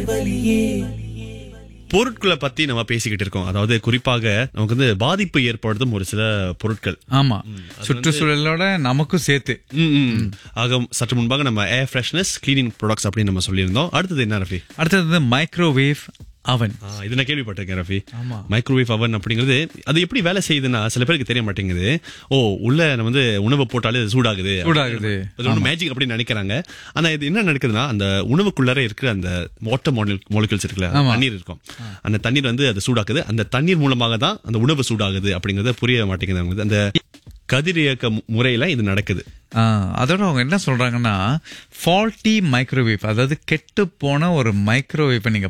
பொருட்களை பத்தி நம்ம பேசிக்கிட்டு இருக்கோம் அதாவது குறிப்பாக நமக்கு வந்து பாதிப்பு ஏற்படுத்தும் ஒரு சில பொருட்கள் ஆமா சுற்றுச்சூழலோட நமக்கும் சேர்த்து ம், ம். ஆக சற்று முன்பாக நம்ம ஏர் ஃப்ரெஷ்னஸ் கிளீனிங் ப்ராடக்ட்ஸ் அப்படின்னு நம்ம சொல்லியிருந்தோம் அடுத்தது என்ன ரஃபி அடுத்தது மைக்ரோவேவ் அவன் ஆ, இது நான் கேள்விப்பட்டிருக்கேன் ரஃபி ஆமா. மைக்ரோவேவ் அவன் அப்படிங்கிறது அது எப்படி வேலை செய்யுதுன்னா சில பேருக்கு தெரிய மாட்டேங்குது ஓ உள்ள நம்ம வந்து உணவு போட்டாலே அது சூடாகுது சூடாகுது. அது ஒன்று மேஜிக் அப்படின்னு நினைக்கிறாங்க ஆனா இது என்ன நடக்குதுன்னா அந்த உணவுக்குள்ளார இருக்கிற அந்த வாட்டர் மாலிகல்ஸ் இருக்குல்ல ஆமா. தண்ணீர் இருக்கும் அந்த தண்ணீர் வந்து அது சூடாக்குது அந்த தண்ணீர் மூலமாக தான் அந்த உணவு சூடாகுது அப்படிங்கறத புரிய மாட்டேங்குது அவங்களுக்கு. அந்த கதிரியக்க மு- முறையில இது நடக்குது ஆ, அதோட அவங்க என்ன சொல்றாங்கன்னா ஃபால்ட்டி மைக்ரோவேவ் அதாவது கெட்டு போன ஒரு மைக்ரோவேவ் நீங்க